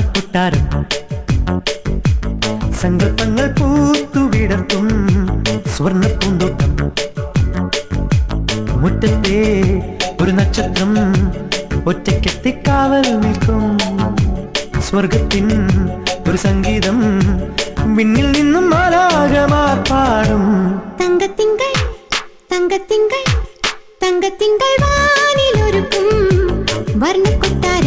വർണ്ണക്കൊട്ടാരം സങ്കല്പങ്ങൾ പൂത്തുവിടർത്തും സ്വർണ്ണ പൂന്തോട്ടം മുറ്റത്തെ ഒരു നക്ഷത്രം ഒറ്റയ്ക്കെത്തി കാവൽ നിൽക്കും സ്വർഗത്തിൻ ഒരു സംഗീതം മിന്നിൽ നിന്നും മാലാകമാർ പാടും തങ്കത്തിങ്കൾ തങ്കത്തിങ്കൾ തങ്കത്തിങ്കൾ വാനിലൊരുക്കും വർണ്ണക്കൊട്ടാരം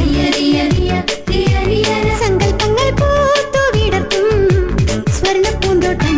സങ്കല്പങ്ങൾ പൂത്തുവിടർത്തും സ്വർണ്ണ പൂന്തോട്ടം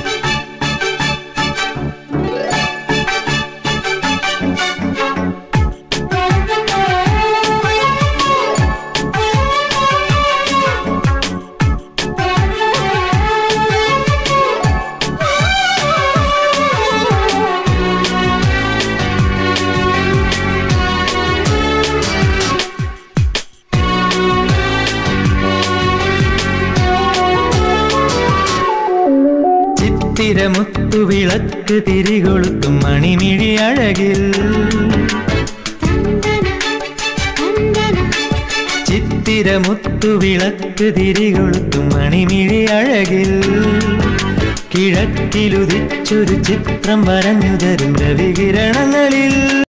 ചിത്തിരമുത്തു വിളക്ക് തിരികൊളുത്തും മണിമിഴി അഴകിൽ തന്തന തന്തന ചിത്തിരമുത്തു വിളക്ക് തിരികൊളുത്തും മണിമിഴി അഴകിൽ കിഴക്കിലുദിച്ചൊരു ചിത്രം വരഞ്ഞു തരും രവികിരണങ്ങളിൽ